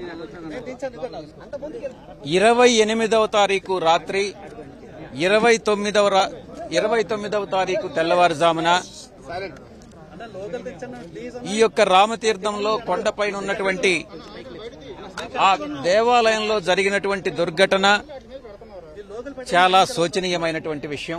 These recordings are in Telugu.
ఇరవై ఎనిమిదవ తారీఖు రాత్రి ఇరవై తొమ్మిదవ రా- ఇరవై తొమ్మిదవ తారీఖు తెల్లవారుజామున ఈ యొక్క రామతీర్థంలో కొండపైన ఉన్నటువంటి ఆ దేవాలయంలో జరిగినటువంటి దుర్ఘటన చాలా శోచనీయమైనటువంటి విషయం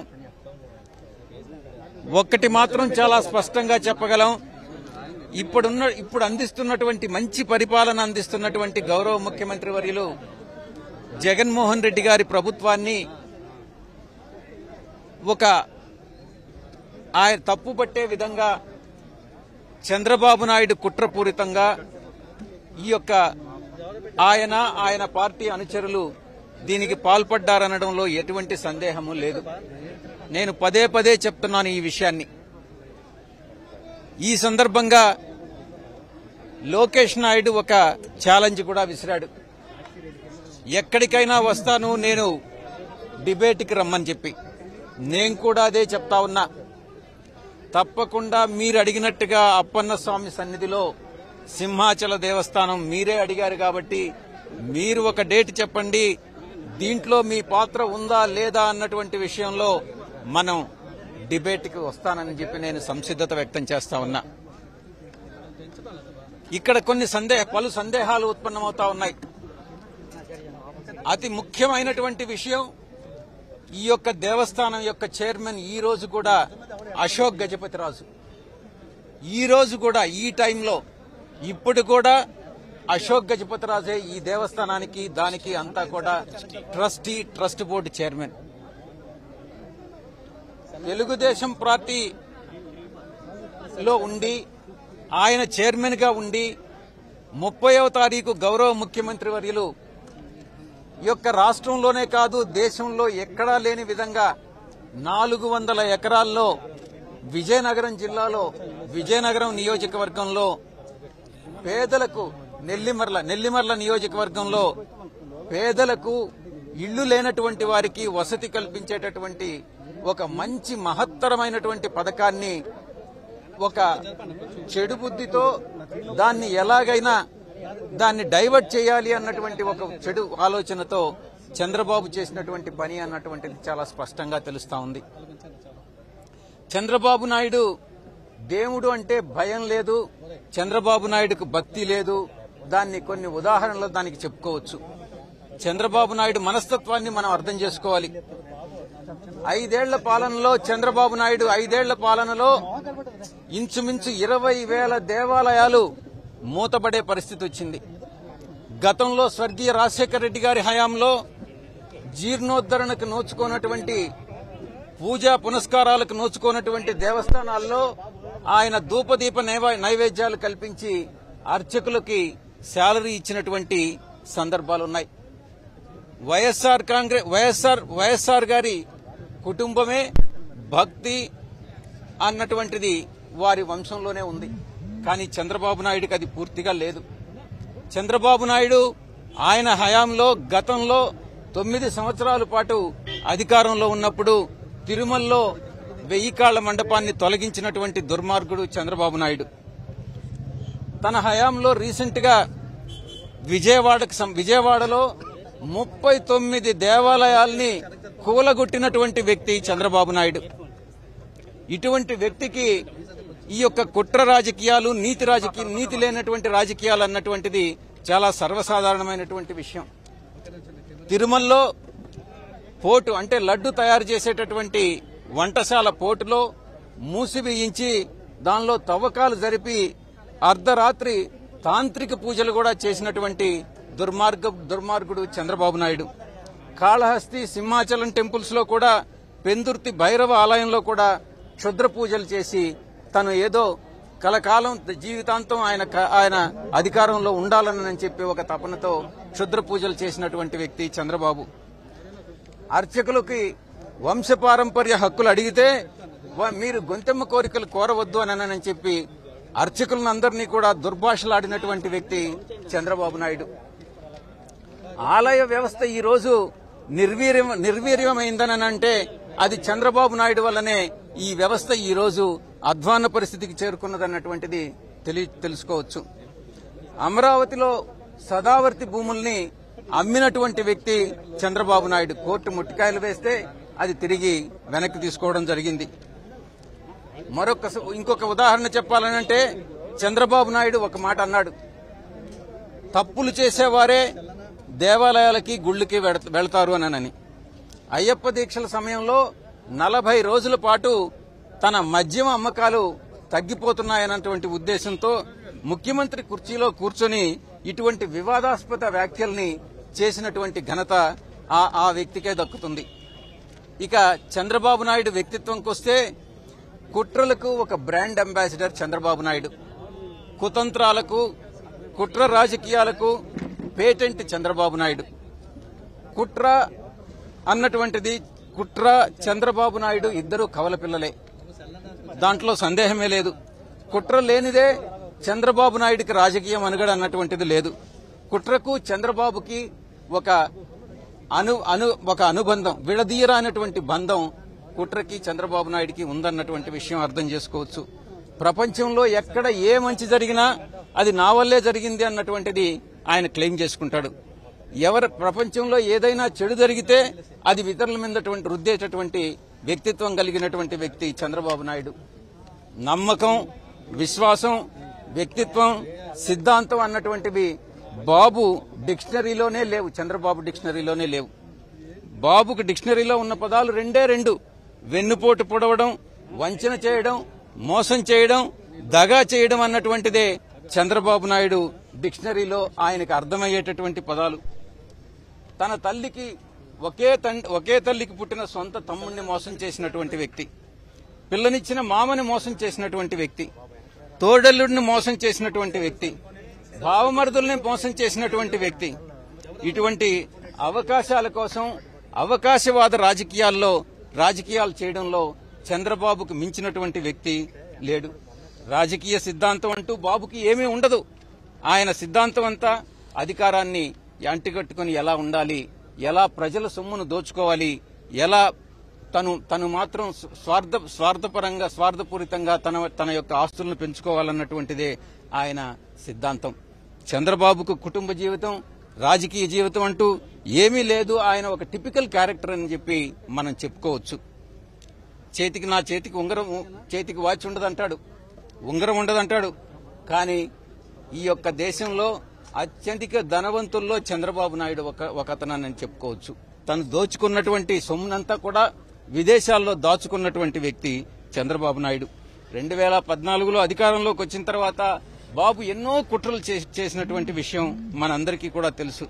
ఒక్కటి మాత్రం చాలా స్పష్టంగా చెప్పగలం ఇప్పుడున్న ఇప్పుడు అందిస్తున్నటువంటి మంచి పరిపాలన అందిస్తున్నటువంటి గౌరవ ముఖ్యమంత్రి వర్యులు జగన్మోహన్ రెడ్డి గారి ప్రభుత్వాన్ని ఒక ఆయన తప్పు పట్టే విధంగా చంద్రబాబు నాయుడు కుట్రపూరితంగా ఈ యొక్క ఆయన ఆయన పార్టీ అనుచరులు దీనికి పాల్పడ్డారనడంలో ఎటువంటి సందేహము లేదు నేను పదే పదే చెప్తున్నాను ఈ విషయాన్ని ఈ సందర్భంగా లోకేష్ నాయుడు ఒక ఛాలెంజ్ కూడా విసిరాడు ఎక్కడికైనా వస్తాను నేను డిబేట్కి రమ్మని చెప్పి నేను కూడా అదే చెప్తా ఉన్నా తప్పకుండా మీరు అడిగినట్టుగా అప్పన్న స్వామి సన్నిధిలో సింహాచల దేవస్థానం మీరే అడిగారు కాబట్టి మీరు ఒక డేట్ చెప్పండి దీంట్లో మీ పాత్ర ఉందా లేదా అన్నటువంటి విషయంలో మనం డిబేట్కి వస్తానని చెప్పి నేను సంసిద్ధత వ్యక్తం చేస్తా ఉన్నా ఇక్కడ కొన్ని సందేహ పలు సందేహాలు ఉత్పన్నమవుతా ఉన్నాయి అతి ముఖ్యమైనటువంటి విషయం ఈ యొక్క దేవస్థానం యొక్క చైర్మన్ ఈ రోజు కూడా అశోక్ గజపతి రాజు ఈ రోజు కూడా ఈ టైంలో ఇప్పుడు కూడా అశోక్ గజపతి రాజే ఈ దేవస్థానానికి దానికి అంతా కూడా trustee trust board chairman Telugu Desam party లో ఉండి ఆయన చైర్మన్ గా ఉండి ముప్పైవ తారీఖు గౌరవ ముఖ్యమంత్రి వర్యులు ఈ యొక్క రాష్ట్రంలోనే కాదు దేశంలో ఎక్కడా లేని విధంగా నాలుగు వందల ఎకరాల్లో విజయనగరం జిల్లాలో విజయనగరం నియోజకవర్గంలో పేదలకు నెల్లిమర్ల నెల్లిమర్ల నియోజకవర్గంలో పేదలకు ఇళ్లు లేనటువంటి వారికి వసతి కల్పించేటటువంటి ఒక మంచి మహత్తరమైనటువంటి పథకాన్ని ఒక చెడు బుద్ధితో దాన్ని ఎలాగైనా దాన్ని డైవర్ట్ చేయాలి అన్నటువంటి ఒక చెడు ఆలోచనతో చంద్రబాబు చేసినటువంటి పని అన్నటువంటిది చాలా స్పష్టంగా తెలుస్తా ఉంది చంద్రబాబు నాయుడు దేవుడు అంటే భయం లేదు చంద్రబాబు నాయుడుకు భక్తి లేదు దాన్ని కొన్ని ఉదాహరణలు దానికి చెప్పుకోవచ్చు చంద్రబాబు నాయుడు మనస్తత్వాన్ని మనం అర్థం చేసుకోవాలి ఐదేళ్ల పాలనలో చంద్రబాబు నాయుడు ఐదేళ్ల పాలనలో ఇంచుమించు ఇరవై వేల దేవాలయాలు మూతపడే పరిస్థితి వచ్చింది గతంలో స్వర్గీయ రాజశేఖర రెడ్డి గారి హయాంలో జీర్ణోద్ధరణకు నోచుకున్నటువంటి పూజా పునస్కారాలకు నోచుకున్నటువంటి దేవస్థానాల్లో ఆయన ధూపదీప నైవే- నైవేద్యాలు కల్పించి అర్చకులకి శాలరీ ఇచ్చినటువంటి సందర్భాలున్నాయి వైఎస్ఆర్ కాంగ్రెస్ వైఎస్ఆర్ వైఎస్ఆర్ గారి కుటుంబమే భక్తి అన్నటువంటిది వారి వంశంలోనే ఉంది కానీ చంద్రబాబు నాయుడుకి అది పూర్తిగా లేదు చంద్రబాబు నాయుడు ఆయన హయాంలో గతంలో తొమ్మిది సంవత్సరాల పాటు అధికారంలో ఉన్నప్పుడు తిరుమలలో వెయ్యి కాళ్ల మండపాన్ని తొలగించినటువంటి దుర్మార్గుడు చంద్రబాబు నాయుడు తన హయాంలో రీసెంట్ గా విజయవాడకు సం- విజయవాడలో ముప్పై తొమ్మిది దేవాలయాల్ని కూలగొట్టినటువంటి వ్యక్తి చంద్రబాబు నాయుడు ఇటువంటి వ్యక్తికి ఈ యొక్క కుట్ర రాజకీయాలు నీతి రాజకీయ నీతి లేనటువంటి రాజకీయాలు అన్నటువంటిది చాలా సర్వసాధారణమైనటువంటి విషయం తిరుమలలో పోటు అంటే లడ్డు తయారు చేసేటటువంటి వంటశాల పోటులో మూసివేయించి దానిలో తవ్వకాలు జరిపి అర్ధరాత్రి తాంత్రిక పూజలు కూడా చేసినటువంటి దుర్మార్గ దుర్మార్గుడు చంద్రబాబు నాయుడు కాళహస్తి సింహాచలం టెంపుల్స్ లో కూడా పెందుర్తి భైరవ ఆలయంలో కూడా క్షుద్ర పూజలు చేసి తను ఏదో కలకాలం జీవితాంతం ఆయన క- ఆయన అధికారంలో ఉండాలని చెప్పి ఒక తపనతో క్షుద్ర పూజలు చేసినటువంటి వ్యక్తి చంద్రబాబు అర్చకులకి వంశపారంపర్య హక్కులు అడిగితే వ- మీరు గొంతెమ్మ కోరికలు కోరవద్దు అని అని చెప్పి అర్చకులను అందరినీ కూడా దుర్భాషలాడినటువంటి వ్యక్తి చంద్రబాబు నాయుడు ఆలయ వ్యవస్థ ఈ రోజు నిర్వీర్యం నిర్వీర్యమైందని అంటే అది చంద్రబాబు నాయుడు వల్లనే ఈ వ్యవస్థ ఈ రోజు అధ్వాన పరిస్థితికి చేరుకున్నదన్నటువంటిది తెలి తెలుసుకోవచ్చు అమరావతిలో సదావర్తి భూముల్ని అమ్మినటువంటి వ్యక్తి చంద్రబాబు నాయుడు కోర్టు ముట్టికాయలు వేస్తే అది తిరిగి వెనక్కి తీసుకోవడం జరిగింది మరొక ఇంకొక ఉదాహరణ చెప్పాలనంటే చంద్రబాబు నాయుడు ఒక మాట అన్నాడు తప్పులు చేసేవారే దేవాలయాలకి గుళ్ళకి వెడ- వెళతారు అనని అయ్యప్ప దీక్షల సమయంలో నలభై రోజుల పాటు తన మద్యం అమ్మకాలు తగ్గిపోతున్నాయన్నటువంటి ఉద్దేశంతో ముఖ్యమంత్రి కుర్చీలో కూర్చొని ఇటువంటి వివాదాస్పద వ్యాఖ్యల్ని చేసినటువంటి ఘనత ఆ ఆ వ్యక్తికే దక్కుతుంది ఇక చంద్రబాబు నాయుడు వ్యక్తిత్వంకి వస్తే కుట్రలకు ఒక బ్రాండ్ అంబాసిడర్ చంద్రబాబు నాయుడు కుతంత్రాలకు కుట్ర రాజకీయాలకు పేటెంట్ చంద్రబాబు నాయుడు కుట్ర అన్నటువంటిది కుట్ర చంద్రబాబు నాయుడు ఇద్దరు కవల పిల్లలే దాంట్లో సందేహమే లేదు కుట్ర లేనిదే చంద్రబాబు నాయుడికి రాజకీయ మనుగడ అన్నటువంటిది లేదు కుట్రకు చంద్రబాబుకి ఒక అను అను ఒక అనుబంధం విడదీయరానటువంటి బంధం కుట్రకి చంద్రబాబు నాయుడికి ఉందన్నటువంటి విషయం అర్థం చేసుకోవచ్చు ప్రపంచంలో ఎక్కడ ఏ మంచి జరిగినా అది నా వల్లే జరిగింది అన్నటువంటిది ఆయన క్లెయిమ్ చేసుకుంటాడు ఎవరి ప్రపంచంలో ఏదైనా చెడు జరిగితే అది ఇతరుల మీదటువంటి రుద్దేటటువంటి వ్యక్తిత్వం కలిగినటువంటి వ్యక్తి చంద్రబాబు నాయుడు నమ్మకం విశ్వాసం వ్యక్తిత్వం సిద్ధాంతం అన్నటువంటివి బాబు డిక్షనరీలోనే లేవు చంద్రబాబు డిక్షనరీలోనే లేవు బాబుకు డిక్షనరీలో ఉన్న పదాలు రెండే రెండు వెన్నుపోటు పొడవడం వంచన చేయడం మోసం చేయడం దగా చేయడం అన్నటువంటిదే చంద్రబాబు నాయుడు డిక్షనరీలో ఆయనకు అర్థమయ్యేటటువంటి పదాలు తన తల్లికి ఒకే తండ్రి ఒకే తల్లికి పుట్టిన సొంత తమ్ముడిని మోసం చేసినటువంటి వ్యక్తి పిల్లనిచ్చిన మామని మోసం చేసినటువంటి వ్యక్తి తోడల్లుడిని మోసం చేసినటువంటి వ్యక్తి భావమరుదుల్ని మోసం చేసినటువంటి వ్యక్తి ఇటువంటి అవకాశాల కోసం అవకాశవాద రాజకీయాల్లో రాజకీయాలు చేయడంలో చంద్రబాబుకు మించినటువంటి వ్యక్తి లేడు రాజకీయ సిద్ధాంతం అంటూ బాబుకి ఏమీ ఉండదు ఆయన సిద్ధాంతం అంతా అధికారాన్ని అంటికట్టుకుని ఎలా ఉండాలి ఎలా ప్రజల సొమ్మును దోచుకోవాలి ఎలా తను తను మాత్రం స్వార్థ స్వార్థపరంగా స్వార్థపూరితంగా తన తన యొక్క ఆస్తులను పెంచుకోవాలన్నటువంటిదే ఆయన సిద్ధాంతం చంద్రబాబుకు కుటుంబ జీవితం రాజకీయ జీవితం అంటూ ఏమీ లేదు ఆయన ఒక టిపికల్ క్యారెక్టర్ అని చెప్పి మనం చెప్పుకోవచ్చు చేతికి నా చేతికి ఉంగరం చేతికి వాచ్ ఉండదంటాడు ఉంగరం ఉండదంటాడు కానీ ఈ యొక్క దేశంలో అత్యధిక ధనవంతుల్లో చంద్రబాబు నాయుడు ఒక ఒక అతనని చెప్పుకోవచ్చు తను దోచుకున్నటువంటి సొమ్మునంతా కూడా విదేశాల్లో దాచుకున్నటువంటి వ్యక్తి చంద్రబాబు నాయుడు రెండు వేల పద్నాలుగులో అధికారంలోకి వచ్చిన తర్వాత బాబు ఎన్నో కుట్రలు చే- చేసినటువంటి విషయం మనందరికీ కూడా తెలుసు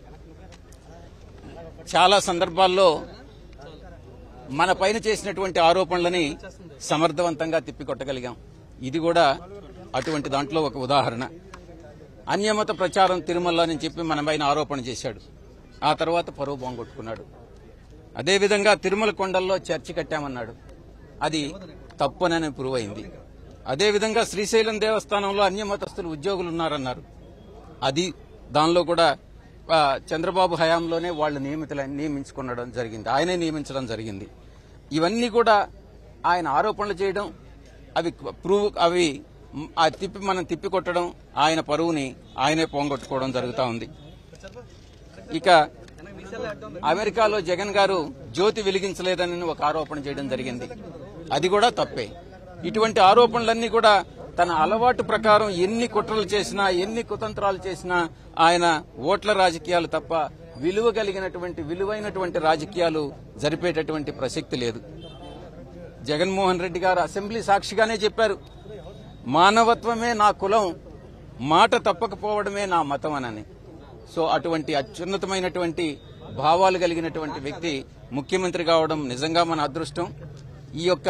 చాలా సందర్భాల్లో మన పైన చేసినటువంటి ఆరోపణలని సమర్థవంతంగా తిప్పికొట్టగలిగాం ఇది కూడా అటువంటి దాంట్లో ఒక ఉదాహరణ అన్యమత ప్రచారం తిరుమల అని చెప్పి మన పైన ఆరోపణ చేశాడు ఆ తర్వాత పరువు బాంగొట్టుకున్నాడు అదేవిధంగా తిరుమల కొండల్లో చర్చి కట్టామన్నాడు అది తప్పునని ప్రూవ్ అయింది అదేవిధంగా శ్రీశైలం దేవస్థానంలో అన్యమతస్తులు ఉద్యోగులు ఉన్నారన్నారు అది దానిలో కూడా ఆ, చంద్రబాబు హయాంలోనే వాళ్ళు నియమితుల నియమించుకునడం జరిగింది ఆయనే నియమించడం జరిగింది ఇవన్నీ కూడా ఆయన ఆరోపణలు చేయడం అవి ప్రూవ్ అవి మ్, ఆ తిప్పి మనం తిప్పి కొట్టడం ఆయన పరువుని ఆయనే పోంగొట్టుకోవడం జరుగుతూ ఉంది ఇక అమెరికాలో జగన్ గారు జ్యోతి వెలిగించలేదని ఒక ఆరోపణ చేయడం జరిగింది అది కూడా తప్పే ఇటువంటి ఆరోపణలన్నీ కూడా తన అలవాటు ప్రకారం ఎన్ని కుట్రలు చేసినా ఎన్ని కుతంత్రాలు చేసినా ఆయన ఓట్ల రాజకీయాలు తప్ప విలువ కలిగినటువంటి విలువైనటువంటి రాజకీయాలు జరిపేటటువంటి ప్రసక్తి లేదు జగన్మోహన్ రెడ్డి గారు అసెంబ్లీ సాక్షిగానే చెప్పారు మానవత్వమే నా కులం మాట తప్పకపోవడమే నా మతం అనని సో అటువంటి అత్యున్నతమైనటువంటి భావాలు కలిగినటువంటి వ్యక్తి ముఖ్యమంత్రి కావడం నిజంగా మన అదృష్టం ఈ యొక్క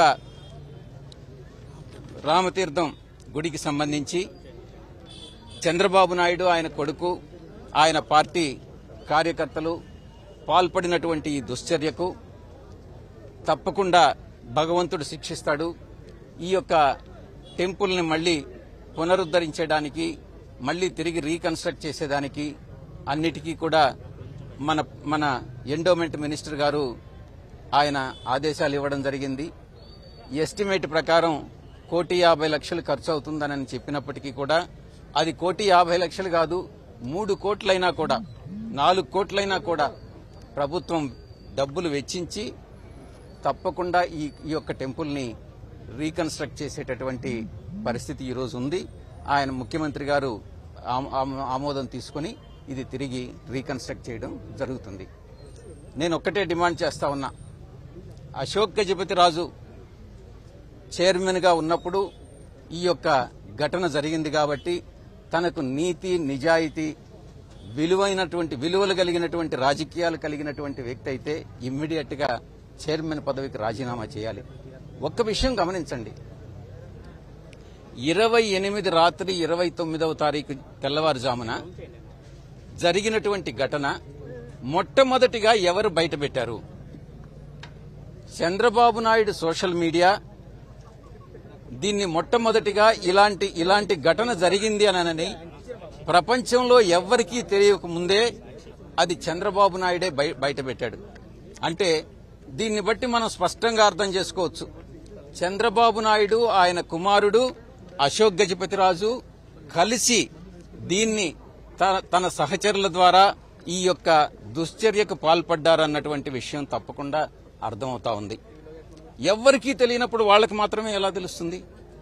రామతీర్థం గుడికి సంబంధించి చంద్రబాబు నాయుడు ఆయన కొడుకు ఆయన పార్టీ కార్యకర్తలు పాల్పడినటువంటి ఈ దుశ్చర్యకు తప్పకుండా భగవంతుడు శిక్షిస్తాడు ఈ యొక్క టెంపుల్ని మళ్ళీ పునరుద్ధరించడానికి మళ్ళీ తిరిగి రీకన్స్ట్రక్ట్ చేసేదానికి అన్నిటికీ కూడా మన మన ఎండోమెంట్ మినిస్టర్ గారు ఆయన ఆదేశాలు ఇవ్వడం జరిగింది ఎస్టిమేట్ ప్రకారం కోటి యాభై లక్షలు ఖర్చు అవుతుందని చెప్పినప్పటికీ కూడా అది కోటి యాభై లక్షలు కాదు మూడు కోట్లైనా కూడా నాలుగు కోట్లైనా కూడా ప్రభుత్వం డబ్బులు వెచ్చించి తప్పకుండా ఈ ఈ యొక్క టెంపుల్ని రీకన్స్ట్రక్ట్ చేసేటటువంటి పరిస్థితి ఈరోజు ఉంది ఆయన ముఖ్యమంత్రి గారు ఆమ- ఆమ- ఆమోదం తీసుకుని ఇది తిరిగి రీకన్స్ట్రక్ట్ చేయడం జరుగుతుంది నేను ఒక్కటే డిమాండ్ చేస్తా ఉన్నా అశోక్ గజపతి రాజు చైర్మన్గా ఉన్నప్పుడు ఈ యొక్క ఘటన జరిగింది కాబట్టి తనకు నీతి నిజాయితీ విలువైనటువంటి విలువలు కలిగినటువంటి రాజకీయాలు కలిగినటువంటి వ్యక్తి అయితే ఇమ్మీడియట్ గా చైర్మన్ పదవికి రాజీనామా చేయాలి ఒక్క విషయం గమనించండి ఇరవై ఎనిమిది రాత్రి ఇరవై తొమ్మిదవ తారీఖు తెల్లవారుజామున జరిగినటువంటి ఘటన మొట్టమొదటిగా ఎవరు బయటపెట్టారు చంద్రబాబు నాయుడు సోషల్ మీడియా దీన్ని మొట్టమొదటిగా ఇలాంటి ఇలాంటి ఘటన జరిగింది అనని ప్రపంచంలో ఎవ్వరికీ తెలియక ముందే అది చంద్రబాబు నాయుడే బయ- బయటపెట్టాడు అంటే దీన్ని బట్టి మనం స్పష్టంగా అర్థం చేసుకోవచ్చు చంద్రబాబు నాయుడు ఆయన కుమారుడు అశోక్ గజపతిరాజు కలిసి దీన్ని తన తన సహచరుల ద్వారా ఈ యొక్క దుశ్చర్యకు పాల్పడ్డారన్నటువంటి విషయం తప్పకుండా అర్థమవుతా ఉంది ఎవ్వరికీ తెలియనప్పుడు వాళ్ళకి మాత్రమే ఎలా తెలుస్తుంది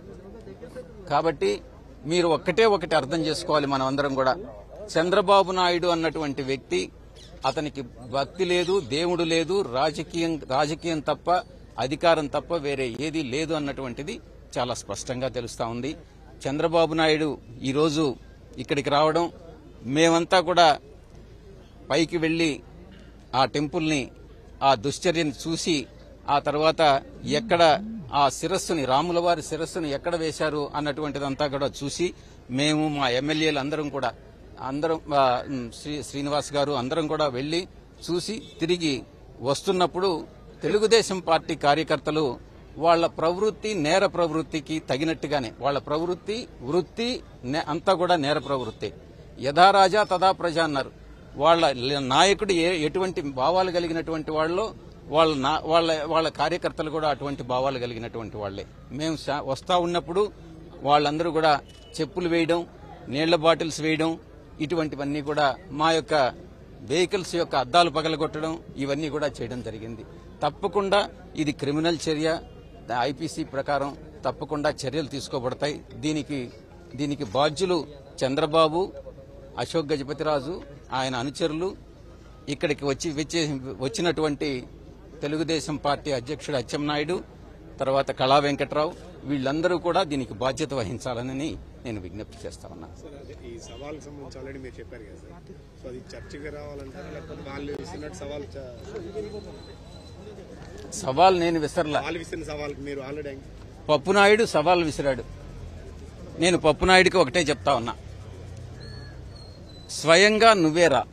కాబట్టి మీరు ఒక్కటే ఒకటి అర్థం చేసుకోవాలి మనం అందరం కూడా చంద్రబాబు నాయుడు అన్నటువంటి వ్యక్తి అతనికి భక్తి లేదు దేవుడు లేదు రాజకీయం రాజకీయం తప్ప అధికారం తప్ప వేరే ఏది లేదు అన్నటువంటిది చాలా స్పష్టంగా తెలుస్తా ఉంది చంద్రబాబు నాయుడు ఈరోజు ఇక్కడికి రావడం మేమంతా కూడా పైకి వెళ్లి ఆ టెంపుల్ని ఆ దుశ్చర్యని చూసి ఆ తర్వాత ఎక్కడ ఆ శిరస్సుని రాముల వారి శిరస్సుని ఎక్కడ వేశారు అన్నటువంటిదంతా కూడా చూసి మేము మా ఎమ్మెల్యేలు అందరం కూడా అందరం ఆ, ఉమ్, శ్రీ శ్రీనివాస్ గారు అందరం కూడా వెళ్లి చూసి తిరిగి వస్తున్నప్పుడు తెలుగుదేశం పార్టీ కార్యకర్తలు వాళ్ళ ప్రవృత్తి నేర ప్రవృత్తికి తగినట్టుగానే వాళ్ళ ప్రవృత్తి వృత్తి నే- అంతా కూడా నేర ప్రవృత్తి యథారాజా తదా ప్రజ అన్నారు వాళ్ళ ల- నాయకుడు ఏ ఎటువంటి భావాలు కలిగినటువంటి వాళ్ళు వాళ్ళ నా- వాళ్ళ వాళ్ళ కార్యకర్తలు కూడా అటువంటి భావాలు కలిగినటువంటి వాళ్లే మేము శా- వస్తా ఉన్నప్పుడు వాళ్ళందరూ కూడా చెప్పులు వేయడం నీళ్ల బాటిల్స్ వేయడం ఇటువంటివన్నీ కూడా మా యొక్క వెహికల్స్ యొక్క అద్దాలు పగలగొట్టడం ఇవన్నీ కూడా చేయడం జరిగింది తప్పకుండా ఇది క్రిమినల్ చర్య ఐపీసీ ప్రకారం తప్పకుండా చర్యలు తీసుకోబడతాయి దీనికి దీనికి బాధ్యులు చంద్రబాబు అశోక్ గజపతిరాజు ఆయన అనుచరులు ఇక్కడికి వచ్చి వచ్చే- వచ్చినటువంటి తెలుగుదేశం పార్టీ అధ్యక్షుడు అచ్చెన్నాయుడు తర్వాత కళా వెంకట్రావు వీళ్ళందరూ కూడా దీనికి బాధ్యత వహించాలని నేను విజ్ఞప్తి చేస్తా ఉన్నాను సార్ అదే ఈ సవాల్కి సంబంధించి ఆల్రెడీ మీరు చెప్పారు కదా సార్ సో అది చర్చకి రావాలంటారా లేకపోతే వాళ్ళు ఇస్తున్నట్టు సవాల్ చ- సవాల్ నేను విసరలా వాళ్ళు ఇస్తున్న సవాల్కి మీరు ఆల్రెడీ పప్పునాయుడు సవాల్ విసిరాడు నేను పప్పునాయుడికి ఒకటే చెప్తా ఉన్నా స్వయంగా నువ్వేరా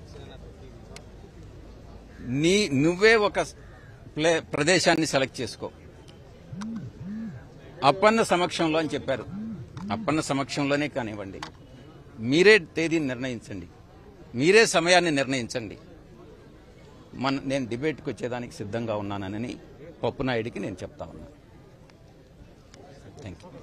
నీ నువ్వే ఒక ప్లే ప్రదేశాన్ని సెలెక్ట్ చేసుకో అప్పన్న సమక్షంలో అని చెప్పారు అప్పన్న సమక్షంలోనే కానివ్వండి మీరే తేదీని నిర్ణయించండి మీరే సమయాన్ని నిర్ణయించండి మన నేను డిబేట్కి వచ్చేదానికి సిద్ధంగా ఉన్నానని పప్పునాయుడికి నేను చెప్తా ఉన్నా థ్యాంక్ యూ